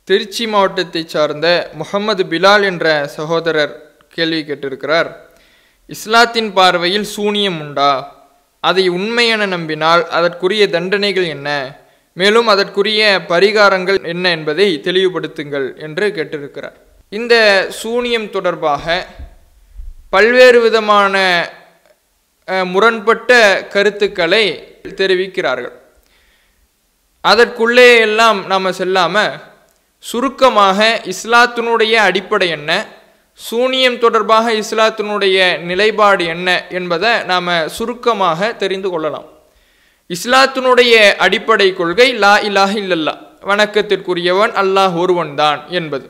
திருச்சி மாவட்டத்தை சார்ந்த முகமது பிலால் என்ற சகோதரர் கேள்வி கேட்டிருக்கிறார் இஸ்லாத்தின் பார்வையில் சூனியம் உண்டா அதை உண்மை என நம்பினால் அதற்குரிய தண்டனைகள் என்ன மேலும் அதற்குரிய பரிகாரங்கள் என்ன என்பதை தெளிவுபடுத்துங்கள் என்று கேட்டிருக்கிறார் இந்த சூனியம் தொடர்பாக பல்வேறு விதமான அஹ், முரண்பட்ட கருத்துக்களை தெரிவிக்கிறார்கள் அதற்குள்ளே எல்லாம் நாம் செல்லாம சுருக்கமாக இஸ்லாத்தினுடைய அடிப்படை என்ன சூனியம் தொடர்பாக இஸ்லாத்தினுடைய நிலைப்பாடு என்ன என்பதை நாம் சுருக்கமாக தெரிந்து கொள்ளலாம் இஸ்லாத்தினுடைய அடிப்படை கொள்கை லா இலாஹ இல்லல்லா வணக்கத்திற்குரியவன் அல்லாஹ் ஒருவன்தான் என்பது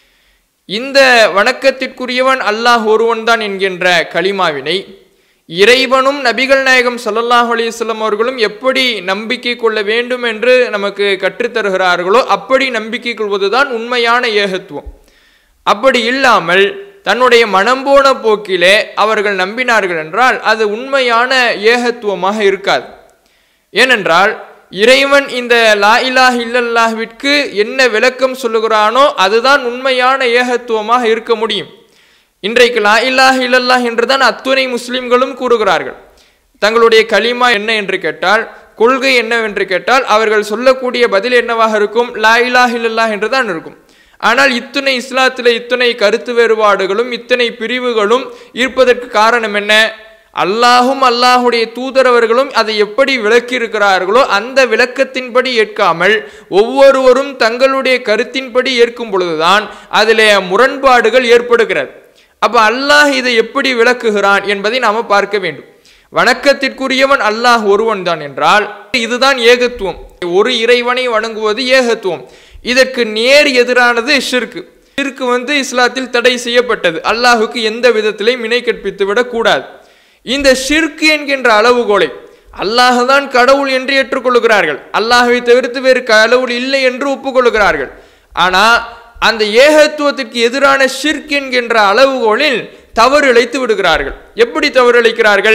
இந்த வணக்கத்திற்குரியவன் அல்லாஹ் ஒருவன்தான் என்கின்ற கலிமாவினை இறைவனும் நபிகள் நாயகம் ஸல்லல்லாஹு அலைஹி வஸல்லம் அவர்களும் எப்படி நம்பிக்கை கொள்ள வேண்டும் என்று நமக்கு கற்றுத்தருகிறார்களோ அப்படி நம்பிக்கை கொள்வதுதான் உண்மையான ஏகத்துவம் அப்படி இல்லாமல் தன்னுடைய மனம் போன போக்கிலே அவர்கள் நம்பினார்கள் என்றால் அது உண்மையான ஏகத்துவமாக இருக்காது ஏனென்றால் இறைவன் இந்த லா இலாஹ இல்லல்லாஹ்விற்கு என்ன விளக்கம் சொல்லுகிறானோ அதுதான் உண்மையான ஏகத்துவமாக இருக்க முடியும் இன்றைக்கு லா இலாஹ இல்லல்லாஹ் என்றுதான் அத்துணை முஸ்லிம்களும் கூறுகிறார்கள் தங்களுடைய கலிமா என்ன என்று கேட்டால் கொள்கை என்னவென்று கேட்டால் அவர்கள் சொல்லக்கூடிய பதில் என்னவாக இருக்கும் லா இலாஹ இல்லல்லாஹ் என்று தான் இருக்கும் ஆனால் இத்தனை இஸ்லாத்தில் இத்தனை கருத்து வேறுபாடுகளும் இத்தனை பிரிவுகளும் இருப்பதற்கு காரணம் என்ன அல்லாஹும் அல்லாஹுடைய தூதரவர்களும் அதை எப்படி விளக்கியிருக்கிறார்களோ அந்த விளக்கத்தின்படி ஏற்காமல் ஒவ்வொருவரும் தங்களுடைய கருத்தின்படி ஏற்கும் பொழுதுதான் அதிலே முரண்பாடுகள் ஏற்படுகிறது அப்ப அல்லாஹ் இதை எப்படி விளக்குகிறான் என்பதை நாம பார்க்க வேண்டும் வணக்கத்திற்குரியவன் அல்லாஹ் ஒருவன் தான் என்றால் இதுதான் ஏகத்துவம் ஒரு இறைவனை வணங்குவது ஏகத்துவம் இதற்கு நேர் எதிரானது ஷிர்கு ஷிர்கு வந்து இஸ்லாத்தில் தடை செய்யப்பட்டது அல்லாஹுக்கு எந்த விதத்திலையும் இணை கற்பித்து விடக் கூடாது இந்த ஷிர்கு என்கின்ற அளவுகோலை அல்லாஹ் தான் கடவுள் என்று ஏற்றுக்கொள்கிறார்கள் அல்லாஹை தவிர்த்து வேறு கடவுள் இல்லை என்று ஒப்புக்கொள்கிறார்கள் ஆனா அந்த ஏகத்துவத்திற்கு எதிரான ஷிர்க் என்கின்ற அளவுகோலில் தவறு இழைத்து விடுகிறார்கள் எப்படி தவறு இழைக்கிறார்கள்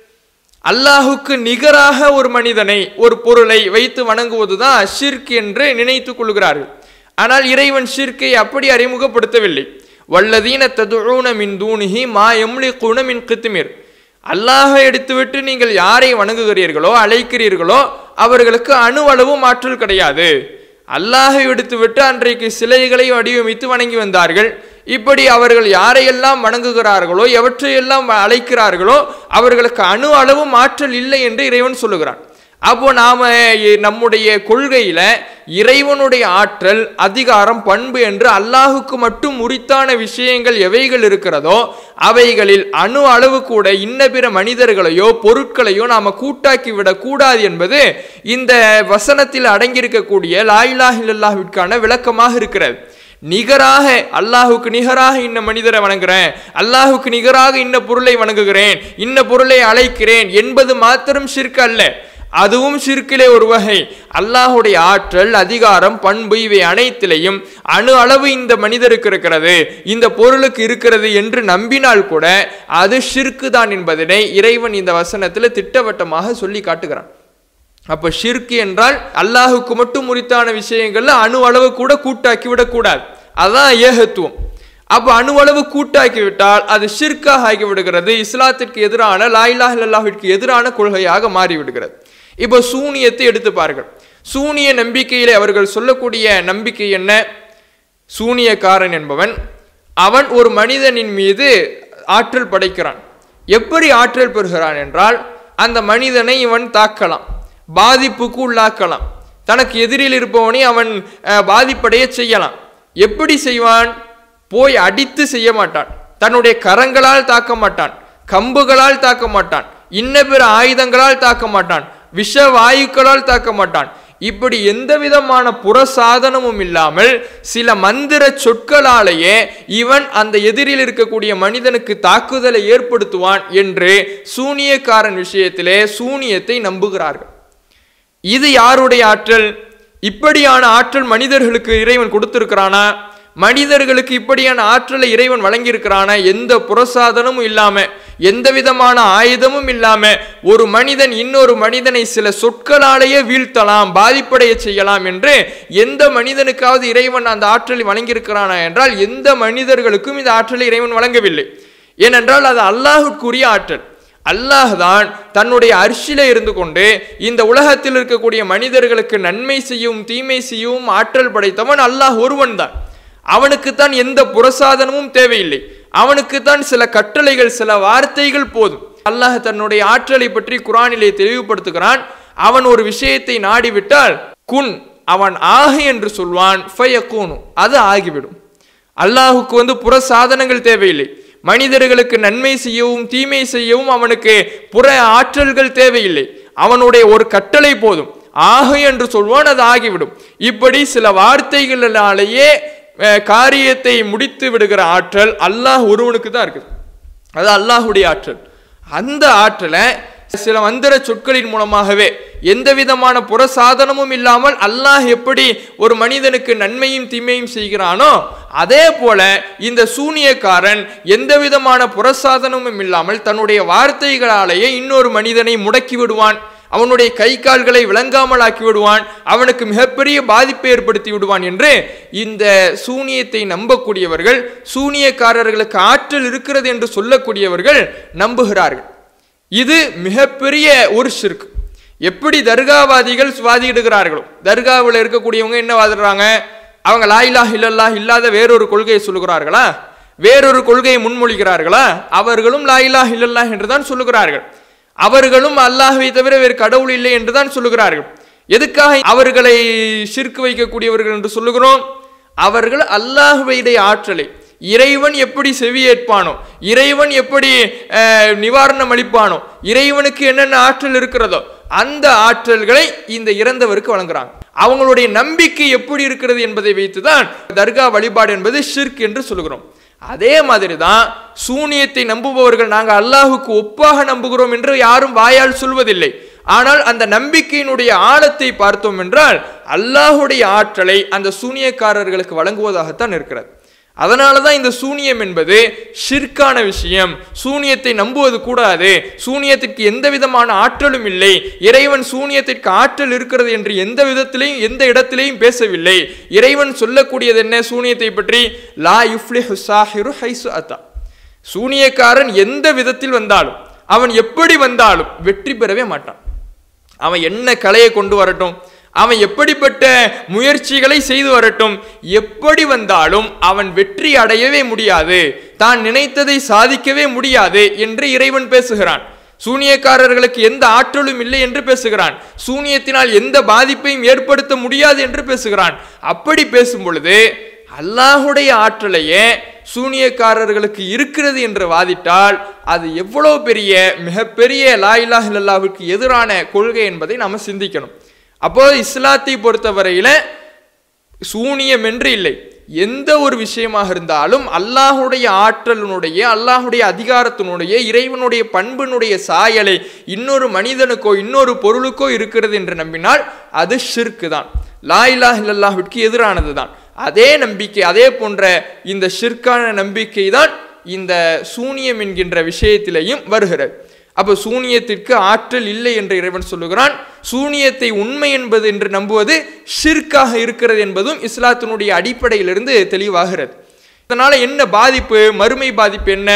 அல்லாஹுக்கு நிகராக ஒரு மனிதனை ஒரு பொருளை வைத்து வணங்குவதுதான் ஷிர்க் என்று நினைத்துக் கொள்கிறார்கள் ஆனால் இறைவன் ஷிர்க்கை அப்படி அறிமுகப்படுத்தவில்லை வல்லதீன ததுஊன மின் தூணிஹி மா எம்லி குணமின் கித்துமிர் அல்லாஹை எடுத்துவிட்டு நீங்கள் யாரை வணங்குகிறீர்களோ அழைக்கிறீர்களோ அவர்களுக்கு அணுவளவு மாற்றல் கிடையாது அல்லாஹை எடுத்துவிட்டு அன்றைக்கு சிலைகளை வடிவமைத்து வணங்கி வந்தார்கள் இப்படி அவர்கள் யாரையெல்லாம் வணங்குகிறார்களோ எவற்றையெல்லாம் அழைக்கிறார்களோ அவர்களுக்கு அணு அளவு மாற்றல் இல்லை என்று இறைவன் சொல்லுகிறான் அப்போ நாம இ- நம்முடைய கொள்கையில இறைவனுடைய ஆற்றல் அதிகாரம் பண்பு என்று அல்லாஹுக்கு மட்டும் உரித்தான விஷயங்கள் எவைகள் இருக்கிறதோ அவைகளில் அணு அளவு கூட இன்ன பிற மனிதர்களையோ பொருட்களையோ நாம கூட்டாக்கி விடக் கூடாது என்பது இந்த வசனத்தில் அடங்கியிருக்கக்கூடிய லாயிலாஹ் இல்லல்லாஹ்விற்கான விளக்கமாக இருக்கிறது நிகராக அல்லாஹுக்கு நிகராக இன்ன மனிதரை வணங்குறேன் அல்லாஹுக்கு நிகராக இன்ன பொருளை வணங்குகிறேன் இன்ன பொருளை அழைக்கிறேன் என்பது மாத்திரம் ஷிர்க் அல்ல அதுவும் ஷிர்க்கிலே ஒரு வகை அல்லாஹுடைய ஆற்றல் அதிகாரம் பண்பு இவை அனைத்திலையும் அணு அளவு இந்த மனிதருக்கு இருக்கிறது இந்த பொருளுக்கு இருக்கிறது என்று நம்பினால் கூட அது ஷிர்க்கு தான் என்பதனை இறைவன் இந்த வசனத்தில் திட்டவட்டமாக சொல்லி காட்டுகிறான் அப்ப ஷிர்க் என்றால் அல்லாஹுக்கு மட்டும் உரித்தான விஷயங்கள்ல அணு அளவு கூட கூட்டாக்கி விடக்கூடாது அதான் ஏகத்துவம் அப்ப அணுவளவு கூட்டாக்கி விட்டால் அது ஷிர்காக ஆகி விடுகிறது இஸ்லாத்திற்கு எதிரான லாயிலா இல்லாஹிற்கு எதிரான கொள்கையாக மாறிவிடுகிறது இப்போ சூனியத்தை எடுத்து பாருங்கள் சூனிய நம்பிக்கையிலே அவர்கள் சொல்லக்கூடிய நம்பிக்கை என்ன சூனியக்காரன் என்பவன் அவன் ஒரு மனிதனின் மீது ஆற்றல் படைக்கிறான் எப்படி ஆற்றல் பெறுகிறான் என்றால் அந்த மனிதனை இவன் தாக்கலாம் பாதிப்புக்கு உள்ளாக்கலாம் தனக்கு எதிரில் இருப்பவனை அவன் அஹ், பாதிப்படைய செய்யலாம் எப்படி செய்வான் போய் அடித்து செய்ய மாட்டான் தன்னுடைய கரங்களால் தாக்க மாட்டான் கம்புகளால் தாக்க மாட்டான் இன்ன பிற ஆயுதங்களால் தாக்க மாட்டான் விஷ வாயுக்களால் தாக்க மாட்டான் இப்படி எந்த விதமான புறசாதனமும் இல்லாமல் சில மந்திர சொற்களாலேயே இவன் அந்த எதிரில் இருக்கக்கூடிய மனிதனுக்கு தாக்குதலை ஏற்படுத்துவான் என்று சூனியக்காரன் விஷயத்திலே சூனியத்தை நம்புகிறார்கள் இது யாருடைய ஆற்றல் இப்படியான ஆற்றல் மனிதர்களுக்கு இறைவன் கொடுத்திருக்கிறானா மனிதர்களுக்கு இப்படியான ஆற்றலை இறைவன் வழங்கியிருக்கிறானா எந்த புறசாதனமும் இல்லாம எந்த விதமான ஆயுதமும் இல்லாம ஒரு மனிதன் இன்னொரு மனிதனை சில சொற்களாலேயே வீழ்த்தலாம் பாதிப்படைய செய்யலாம் என்று எந்த மனிதனுக்காவது இறைவன் அந்த ஆற்றலை வழங்கியிருக்கிறானா என்றால் எந்த மனிதர்களுக்கும் இந்த ஆற்றலை இறைவன் வழங்கவில்லை ஏனென்றால் அது அல்லாஹுக்குரிய ஆற்றல் அல்லாஹ் தான் தன்னுடைய அரிசில இருந்து கொண்டு இந்த உலகத்தில் இருக்கக்கூடிய மனிதர்களுக்கு நன்மை செய்யவும் தீமை செய்யவும் ஆற்றல் படைத்தவன் அல்லாஹ் ஒருவன் தான் அவனுக்குத்தான் எந்த புரசாதனமும் தேவையில்லை அவனுக்குத்தான் சில கட்டளைகள் சில வார்த்தைகள் போதும் அல்லாஹ் தன்னுடைய ஆற்றலை பற்றி குரானிலே தெளிவுபடுத்துகிறான் அவன் ஒரு விஷயத்தை நாடிவிட்டால் குன் அவன் ஆகு என்று சொல்வான் ஃபயக்கூனு அது ஆகிவிடும் அல்லாஹுக்கு வந்து புற சாதனங்கள் தேவையில்லை மனிதர்களுக்கு நன்மை செய்யவும் தீமை செய்யவும் அவனுக்கு புற ஆற்றல்கள் தேவையில்லை அவனுடைய ஒரு கட்டளை போதும் ஆகு என்று சொல்வான் அது ஆகிவிடும் இப்படி சில வார்த்தைகளினாலேயே அஹ், காரியத்தை முடித்து விடுகிற ஆற்றல் அல்லாஹ் ஒருவனுக்கு தான் இருக்குது அது அல்லாஹுடைய ஆற்றல் அந்த ஆற்றலை சில மந்திர சொற்களின் மூலமாகவே எந்த விதமான புற சாதனமும் இல்லாமல் அல்லாஹ் எப்படி ஒரு மனிதனுக்கு நன்மையும் தீமையும் செய்கிறானோ அதே போல இந்த சூனியக்காரன் எந்த விதமான புறசாதனமும் இல்லாமல் தன்னுடைய வார்த்தைகளாலேயே இன்னொரு மனிதனை முடக்கி விடுவான் அவனுடைய கை கால்களை விளங்காமல் ஆக்கி விடுவான் அவனுக்கு மிகப்பெரிய பாதிப்பை ஏற்படுத்தி விடுவான் என்று இந்த சூனியத்தை நம்பக்கூடியவர்கள் சூனியக்காரர்களுக்கு ஆற்றல் இருக்கிறது என்று சொல்லக்கூடியவர்கள் நம்புகிறார்கள் இது மிகப்பெரிய ஒரு ஷிர்க் எப்படி தர்காவாதிகள் வாதிடுகிறார்களோ தர்காவில் இருக்கக்கூடியவங்க என்ன வாதிடுறாங்க அவங்க லாயிலாஹ் இல்லல்லாஹ் இல்லாத வேறொரு கொள்கையை சொல்லுகிறார்களா வேறொரு கொள்கையை முன்மொழிகிறார்களா அவர்களும் லாயிலாஹ் இல்லல்லாஹ் என்று தான் சொல்லுகிறார்கள் அவர்களும் அல்லாஹ்வை தவிர வேறு கடவுள் இல்லை என்று தான் சொல்லுகிறார்கள் எதுக்காக அவர்களை ஷிர்க் வைக்கக்கூடியவர்கள் என்று சொல்லுகிறோம் அவர்கள் அல்லாஹ்வையுடைய ஆற்றலை இறைவன் எப்படி செவியேற்பானோ இறைவன் எப்படி அஹ், நிவாரணம் அளிப்பானோ இறைவனுக்கு என்னென்ன ஆற்றல் இருக்கிறதோ அந்த ஆற்றல்களை இந்த இறந்தவருக்கு வழங்குறாங்க அவங்களுடைய நம்பிக்கை எப்படி இருக்கிறது என்பதை வைத்துதான் தர்கா வழிபாடு என்பது ஷிர்க் என்று சொல்லுகிறோம் அதே மாதிரி தான் சூனியத்தை நம்புபவர்கள் நாங்கள் அல்லாஹுக்கு ஒப்பாக நம்புகிறோம் என்று யாரும் வாயால் சொல்வதில்லை ஆனால் அந்த நம்பிக்கையினுடைய ஆழத்தை பார்த்தோம் என்றால் அல்லாஹுடைய ஆற்றலை அந்த சூனியக்காரர்களுக்கு வழங்குவதாகத்தான் இருக்கிறது அதனால தான் இந்த சூனியம் என்பது ஷிர்கான விஷயம் சூனியத்தை நம்புவது கூடாது சூனியத்திற்கு எந்த விதமான ஆற்றலும் இல்லை இறைவன் சூனியத்திற்கு ஆற்றல் இருக்கிறது என்று எந்த விதத்திலையும் எந்த இடத்திலையும் பேசவில்லை இறைவன் சொல்லக்கூடியது என்ன சூனியத்தை பற்றி லா யுஃப்லிஹு சாஹிரு ஹைசு அத்தா சூனியக்காரன் எந்த விதத்தில் வந்தாலும் அவன் எப்படி வந்தாலும் வெற்றி பெறவே மாட்டான் அவன் என்ன கலையை கொண்டு வரட்டும் அவன் எப்படிப்பட்ட முயற்சிகளை செய்து வரட்டும் எப்படி வந்தாலும் அவன் வெற்றி அடையவே முடியாது தான் நினைத்ததை சாதிக்கவே முடியாது என்று இறைவன் பேசுகிறான் சூனியக்காரர்களுக்கு எந்த ஆற்றலும் இல்லை என்று பேசுகிறான் சூனியத்தினால் எந்த பாதிப்பையும் ஏற்படுத்த முடியாது என்று பேசுகிறான் அப்படி பேசும் பொழுது அல்லாஹுடைய ஆற்றலையே சூனியக்காரர்களுக்கு இருக்கிறது என்று வாதிட்டால் அது எவ்வளவு பெரிய மிகப்பெரிய லா இலாஹ இல்லல்லாஹ்வுக்கு எதிரான கொள்கை என்பதை நாம சிந்திக்கணும் அப்போ இஸ்லாத்தை பொறுத்தவரையில சூனியம் என்று இல்லை எந்த ஒரு விஷயமாக இருந்தாலும் அல்லாஹுடைய ஆற்றலினுடைய அல்லாஹுடைய அதிகாரத்தினுடைய இறைவனுடைய பண்பினுடைய சாயலை இன்னொரு மனிதனுக்கோ இன்னொரு பொருளுக்கோ இருக்கிறது என்று நம்பினால் அது ஷிர்க்கு தான் லா இலாஹ இல்லல்லாஹ்விற்கு எதிரானது தான் அதே நம்பிக்கை அதே போன்ற இந்த ஷிர்கான நம்பிக்கை தான் இந்த சூனியம் என்கின்ற விஷயத்திலேயும் வருகிறது அப்போ சூனியத்திற்கு ஆற்றல் இல்லை என்று இறைவன் சொல்லுகிறான் சூனியத்தை உண்மை என்பது என்று நம்புவது ஷிர்காக இருக்கிறது என்பதும் இஸ்லாத்தினுடைய அடிப்படையிலிருந்து தெளிவாகிறது இதனால என்ன பாதிப்பு மறுமை பாதிப்பு என்ன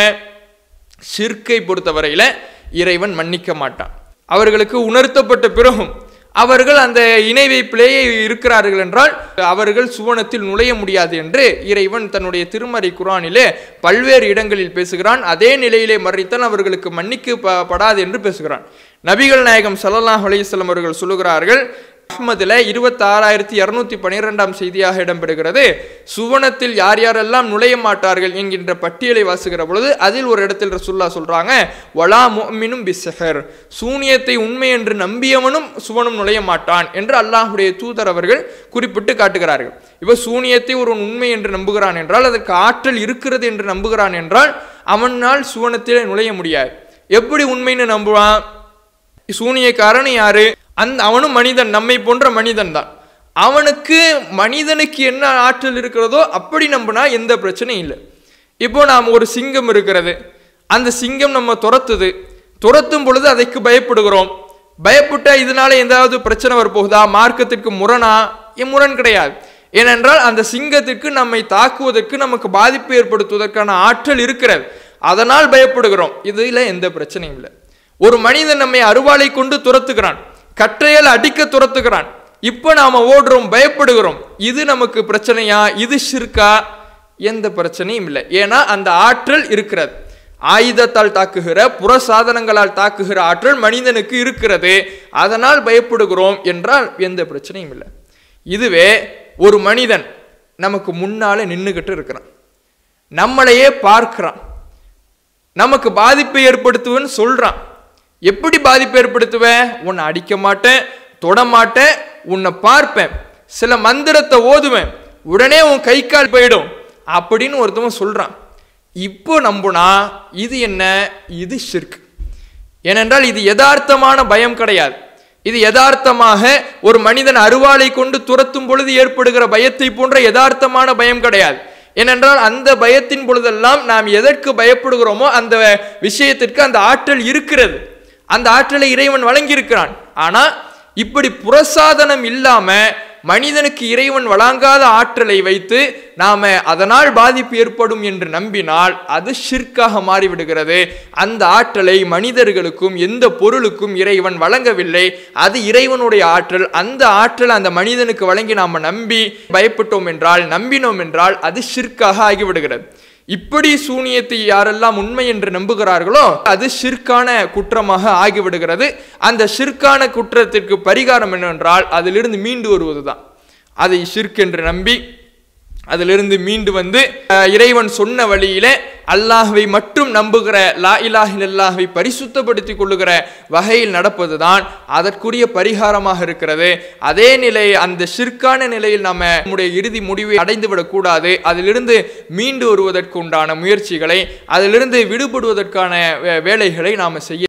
ஷிர்கை பொறுத்தவரையில இறைவன் மன்னிக்க மாட்டான் அவர்களுக்கு உணர்த்தப்பட்ட பிறகும் அவர்கள் அந்த இணை வைப்பிலேயே இருக்கிறார்கள் என்றால் அவர்கள் சுவனத்தில் நுழைய முடியாது என்று இறைவன் தன்னுடைய திருமறை குரானிலே பல்வேறு இடங்களில் பேசுகிறான் அதே நிலையிலே மறைத்தான் அவர்களுக்கு மன்னிக்கப்படாது என்று பேசுகிறான் நபிகள் நாயகம் ஸல்லல்லாஹு அலைஹி வஸல்லம் அவர்கள் சொல்லுகிறார்கள் அஹ்மதுல இருபத்தாறாயிரத்தி இரநூத்தி பன்னிரெண்டாம் செய்தியாக இடம்பெறுகிறது சுவனத்தில் யார் யாரெல்லாம் நுழைய மாட்டார்கள் என்கின்ற பட்டியலை வாசுகிற பொழுது அதில் ஒரு இடத்தில் ரசுல்லா சொல்றாங்க வலா முஃமினும் பிஸ்ஸஹர் சூனியத்தை உண்மை என்று நம்பியவனும் சுவனம் நுழைய மாட்டான் என்று அல்லாஹுடைய தூதர் அவர்கள் குறிப்பிட்டு காட்டுகிறார்கள் இவ சூனியத்தை ஒருவன் உண்மை என்று நம்புகிறான் என்றால் அதற்கு ஆற்றல் இருக்கிறது என்று நம்புகிறான் என்றால் அவனால் சுவனத்திலே நுழைய முடியாது எப்படி உண்மைன்னு நம்புவான் சூனியக்காரன் யாரு அந்த அவனும் மனிதன் நம்மை போன்ற மனிதன் தான் அவனுக்கு மனிதனுக்கு என்ன ஆற்றல் இருக்கிறதோ அப்படி நம்பினா எந்த பிரச்சனையும் இல்லை இப்போ நாம் ஒரு சிங்கம் இருக்கிறது அந்த சிங்கம் நம்ம துரத்துது துரத்தும் பொழுது அதற்கு பயப்படுகிறோம் பயப்பட்ட இதனால ஏதாவது பிரச்சனை வரப்போகுதா மார்க்கத்திற்கு முரணா என் முரண் கிடையாது ஏனென்றால் அந்த சிங்கத்திற்கு நம்மை தாக்குவதற்கு நமக்கு பாதிப்பு ஏற்படுத்துவதற்கான ஆற்றல் இருக்கிறது அதனால் பயப்படுகிறோம் இதுல எந்த பிரச்சனையும் இல்லை ஒரு மனிதன் நம்மை அருவாளை கொண்டு துரத்துகிறான் கற்றையால் அடிக்க துரத்துகிறான் இப்போ நாம ஓடுறோம் பயப்படுகிறோம் இது நமக்கு பிரச்சனையா இது ஷிர்கா எந்த பிரச்சனையும் இல்லை ஏன்னா அந்த ஆற்றல் இருக்கிறது ஆயுதத்தால் தாக்குகிற புற சாதனங்களால் தாக்குகிற ஆற்றல் மனிதனுக்கு இருக்கிறது அதனால் பயப்படுகிறோம் என்றால் எந்த பிரச்சனையும் இல்லை இதுவே ஒரு மனிதன் நமக்கு முன்னால நின்றுகிட்டு இருக்கிறான் நம்மளையே பார்க்கிறான் நமக்கு பாதிப்பை ஏற்படுத்துவேன்னு சொல்றான் எப்படி பாதிப்பு ஏற்படுத்துவேன் உன்னை அடிக்க மாட்டேன் தொட மாட்டேன் உன்னை பார்ப்பேன் சில மந்திரத்தை ஓதுவேன் உடனே உன் கை கால் போயிடும் அப்படின்னு ஒருத்தவன் சொல்றான் இப்போ நம்புனா இது என்ன இது ஷிர்க் ஏனென்றால் இது யதார்த்தமான பயம் கிடையாது இது யதார்த்தமாக ஒரு மனிதன் அருவாளை கொண்டு துரத்தும் பொழுது ஏற்படுகிற பயத்தை போன்ற யதார்த்தமான பயம் கிடையாது ஏனென்றால் அந்த பயத்தின் பொழுதெல்லாம் நாம் எதற்கு பயப்படுகிறோமோ அந்த விஷயத்திற்கு அந்த ஆற்றல் இருக்கிறது அந்த ஆற்றலை இறைவன் வழங்கியிருக்கிறான் ஆனா இப்படி புறசாதனம் இல்லாம மனிதனுக்கு இறைவன் வழங்காத ஆற்றலை வைத்து நாம அதனால் பாதிப்பு ஏற்படும் என்று நம்பினால் அது ஷிர்காக மாறிவிடுகிறது அந்த ஆற்றலை மனிதர்களுக்கும் எந்த பொருளுக்கும் இறைவன் வழங்கவில்லை அது இறைவனுடைய ஆற்றல் அந்த ஆற்றல் அந்த மனிதனுக்கு வழங்கி நாம நம்பி பயப்பட்டோம் என்றால் நம்பினோம் என்றால் அது ஷிர்காக ஆகிவிடுகிறது இப்படி சூனியத்தை யாரெல்லாம் உண்மை என்று நம்புகிறார்களோ அது ஷிர்கான குற்றமாக ஆகிவிடுகிறது அந்த ஷிர்கான குற்றத்திற்கு பரிகாரம் என்னவென்றால் அதிலிருந்து மீண்டு வருவதுதான் அதை ஷிர்க் என்று நம்பி அதிலிருந்து மீண்டு வந்து அஹ், இறைவன் சொன்ன வழியிலே அல்லாஹ்வை மட்டும் நம்புகிற லா இலாஹ் அல்லாஹ்வை பரிசுத்தப்படுத்திக் கொள்ளுகிற வகையில் நடப்பதுதான் அதற்குரிய பரிகாரமாக இருக்கிறது அதே நிலை அந்த ஷிர்கான நிலையில் நாம நம்முடைய இறுதி முடிவை அடைந்து விடக்கூடாது அதிலிருந்து மீண்டு வருவதற்கு உண்டான முயற்சிகளை அதிலிருந்து விடுபடுவதற்கான வே- வேலைகளை நாம செய்ய